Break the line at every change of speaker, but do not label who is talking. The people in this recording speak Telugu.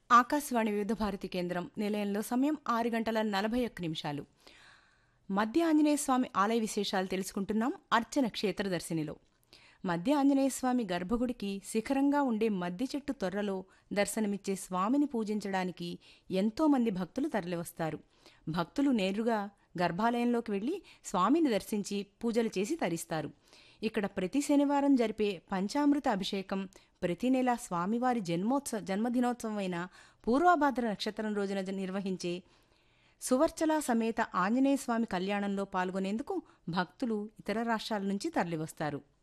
ఆకాశవాణి వివిధ భారతి కేంద్రం నిలయంలో సమయం ఆరు గంటల నలభై ఒక్క నిమిషాలు మధ్య ఆంజనేయ స్వామి ఆలయ విశేషాలు తెలుసుకుంటున్నాం అర్చన క్షేత్రదర్శినిలో మధ్య ఆంజనేయ స్వామి గర్భగుడికి శిఖరంగా ఉండే మద్ది చెట్టు తొర్రలో దర్శనమిచ్చే స్వామిని పూజించడానికి ఎంతో మంది భక్తులు తరలివస్తారు భక్తులు నేరుగా గర్భాలయంలోకి వెళ్లి స్వామిని దర్శించి పూజలు చేసి తరిస్తారు ఇక్కడ ప్రతి శనివారం జరిపే పంచామృత అభిషేకం ప్రతి నెల స్వామివారి జన్మోత్సవ జన్మదినోత్సవమైన పూర్వభాద్ర నక్షత్రం రోజున జ- నిర్వహించే సువర్చల సమేత ఆంజనేయ స్వామి కళ్యాణంలో పాల్గొనేందుకు భక్తులు ఇతర రాష్ట్రాల నుంచి తరలివస్తారు